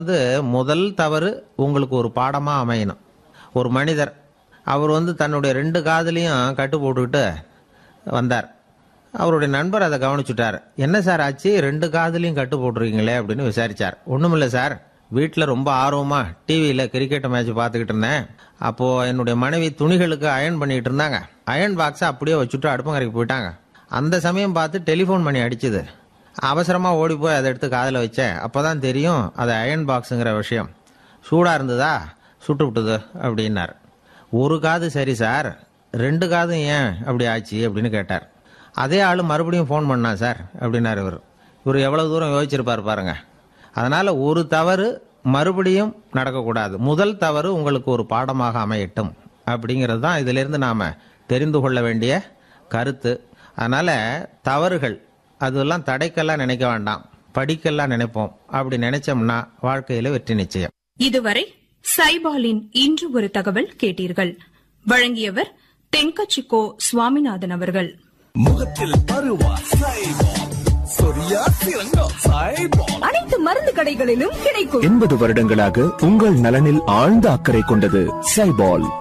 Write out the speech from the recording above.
வந்து முதல் தவறு உங்களுக்கு ஒரு பாடமா அமையணும் ஒரு மனிதர் அவர் வந்து தன்னுடைய ரெண்டு காதுலையும் கட்டு போட்டுக்கிட்டு வந்தார் அவருடைய நண்பர் அதை கவனிச்சுட்டார் என்ன சார் ஆச்சு ரெண்டு காதுலையும் கட்டு போட்டுருக்கீங்களே அப்படின்னு விசாரிச்சார் ஒண்ணுமில்ல சார் வீட்டில் ரொம்ப ஆர்வமா டிவியில் கிரிக்கெட் மேட்ச் பார்த்துக்கிட்டு இருந்தேன் அப்போ என்னுடைய மனைவி துணிகளுக்கு அயன் பண்ணிட்டு இருந்தாங்க அயன் பாக்ஸை அப்படியே வச்சுட்டு அடுப்பங்கரைக்கு போயிட்டாங்க அந்த சமயம் பார்த்து டெலிஃபோன் பண்ணி அடிச்சுது அவசரமா ஓடி போய் அதை எடுத்து காதில் வச்சேன் அப்பதான் தெரியும் அது அயன் பாக்ஸுங்கிற விஷயம் சூடா இருந்ததா சுட்டு விட்டுது அப்படின்னார் ஒரு காது சரி சார் ரெண்டு காதும் ஏன் அப்படி ஆச்சு அப்படின்னு கேட்டார் அதே ஆள் மறுபடியும் ஃபோன் பண்ணா சார் அப்படின்னார் இவர் இவர் எவ்வளவு தூரம் யோசிச்சிருப்பார் பாருங்க அதனால ஒரு தவறு மறுபடியும் நடக்கக்கூடாது முதல் தவறு உங்களுக்கு ஒரு பாடமாக அமையட்டும் அப்படிங்கிறது தான் இதிலிருந்து நாம தெரிந்து கொள்ள வேண்டிய கருத்து அதனால தவறுகள் அதெல்லாம் தடைக்கெல்லாம் நினைக்க வேண்டாம் படிக்கெல்லாம் நினைப்போம் அப்படி நினைச்சோம்னா வாழ்க்கையில வெற்றி நிச்சயம் இதுவரை சைபாலின் இன்று ஒரு தகவல் கேட்டீர்கள் வழங்கியவர் தென்கச்சிக்கோ சுவாமிநாதன் அவர்கள் முகத்தில் பருவா சைபால் சொரியா சிறங்கா சைபால் அனைத்து மருந்து கடைகளிலும் கிடைக்கும் எண்பது வருடங்களாக உங்கள் நலனில் ஆழ்ந்த அக்கறை கொண்டது சைபால்